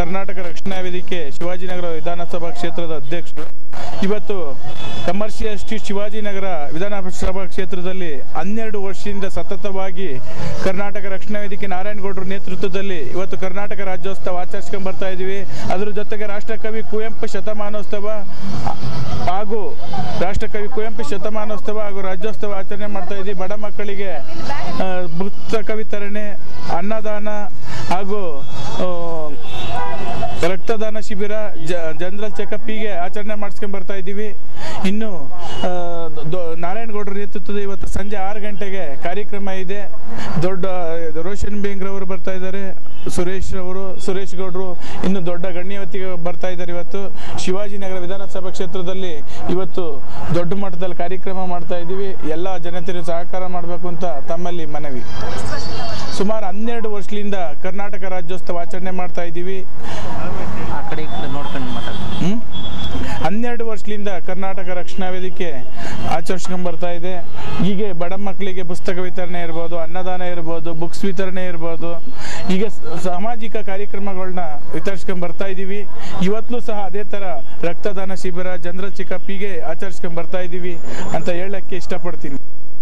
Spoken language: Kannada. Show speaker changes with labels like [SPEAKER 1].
[SPEAKER 1] ಕರ್ನಾಟಕ ರಕ್ಷಣಾ ವೇದಿಕೆ ಶಿವಾಜಿನಗರ ವಿಧಾನಸಭಾ ಕ್ಷೇತ್ರದ ಅಧ್ಯಕ್ಷರು ಇವತ್ತು ಕಮರ್ಷಿಯಲ್ ಸ್ಟ್ರೀಟ್ ಶಿವಾಜಿನಗರ ವಿಧಾನಸಭಾ ಕ್ಷೇತ್ರದಲ್ಲಿ ಹನ್ನೆರಡು ವರ್ಷದಿಂದ ಸತತವಾಗಿ ಕರ್ನಾಟಕ ರಕ್ಷಣಾ ವೇದಿಕೆ ನಾರಾಯಣಗೌಡರ ನೇತೃತ್ವದಲ್ಲಿ ಇವತ್ತು ಕರ್ನಾಟಕ ರಾಜ್ಯೋತ್ಸವ ಆಚರಿಸ್ಕೊಂಡು ಬರ್ತಾ ಇದ್ದೀವಿ ಅದರ ಜೊತೆಗೆ ರಾಷ್ಟ್ರಕವಿ ಕುವೆಂಪು ಶತಮಾನೋತ್ಸವ ಹಾಗೂ ರಾಷ್ಟ್ರಕವಿ ಕುವೆಂಪು ಶತಮಾನೋತ್ಸವ ಹಾಗೂ ರಾಜ್ಯೋತ್ಸವ ಆಚರಣೆ ಮಾಡ್ತಾ ಇದ್ದೀವಿ ಬಡ ಮಕ್ಕಳಿಗೆ ಆ, ಪುಸ್ತಕ ವಿತರಣೆ ಅನ್ನದಾನ ಹಾಗೂ ಆ, ರಕ್ತದಾನ ಶಿಬಿರ ಜ ಜನರಲ್ ಚೆಕಪ್ ಹೀಗೆ ಆಚರಣೆ ಮಾಡಿಸ್ಕೊಂಡು ಬರ್ತಾ ಇದ್ದೀವಿ ಇನ್ನು ಆ, ದೊ- ನಾರಾಯಣಗೌಡರ ನೇತೃತ್ವದ ಇವತ್ತು ಸಂಜೆ ಆರು ಗಂಟೆಗೆ ಕಾರ್ಯಕ್ರಮ ಇದೆ ದೊಡ್ಡ ರೋಷನ್ ಬೇಂಗ್ರವರು ಬರ್ತಾ ಇದ್ದಾರೆ ಸುರೇಶ್ ಅವರು ಸುರೇಶ್ ಗೌಡರು ಇನ್ನು ದೊಡ್ಡ ಗಣ್ಯವತಿಗೆ ಬರ್ತಾ ಇದ್ದಾರೆ ಇವತ್ತು ಶಿವಾಜಿನಗರ ವಿಧಾನಸಭಾ ಕ್ಷೇತ್ರದಲ್ಲಿ ಇವತ್ತು ದೊಡ್ಡ ಮಟ್ಟದಲ್ಲಿ ಕಾರ್ಯಕ್ರಮ ಮಾಡ್ತಾ ಇದ್ದೀವಿ ಎಲ್ಲ ಜನತೆಯರು ಸಹಕಾರ ಮಾಡಬೇಕು ಅಂತ ತಮ್ಮಲ್ಲಿ ಮನವಿ ಸುಮಾರು ಹನ್ನೆರಡು ವರ್ಷದಿಂದ ಕರ್ನಾಟಕ ರಾಜ್ಯೋತ್ಸವ ಆಚರಣೆ ಮಾಡ್ತಾ ಇದ್ದೀವಿ
[SPEAKER 2] ಆ ಕಡೆ ಈ ಕಡೆ ನೋಡ್ಕೊಂಡು ಮಾತಾಡಿ
[SPEAKER 1] ಹ್ಮ್? ಹನ್ನೆರಡು ವರ್ಷದಿಂದ ಕರ್ನಾಟಕ ರಕ್ಷಣಾ ವೇದಿಕೆ ಆಚರಿಸ್ಕೊಂಡ್ ಬರ್ತಾ ಇದೆ ಹೀಗೆ ಬಡ ಮಕ್ಕಳಿಗೆ ಪುಸ್ತಕ ವಿತರಣೆ ಇರ್ಬೋದು ಅನ್ನದಾನ ಇರ್ಬೋದು ಬುಕ್ಸ್ ವಿತರಣೆ ಇರ್ಬೋದು ಈಗ ಸ- ಸಾಮಾಜಿಕ ಕಾರ್ಯಕ್ರಮಗಳನ್ನ ವಿತರಿಸ್ಕೊಂಡ್ ಬರ್ತಾ ಇದ್ದೀವಿ ಇವತ್ತು ಸಹ ಅದೇ ಥರ ರಕ್ತದಾನ ಶಿಬಿರ ಜನರಲ್ ಚೆಕಪ್ ಹೀಗೆ ಆಚರಿಸ್ಕೊಂಡ್ ಬರ್ತಾ ಇದ್ದೀವಿ ಅಂತ ಹೇಳಕ್ಕೆ ಇಷ್ಟಪಡ್ತೀನಿ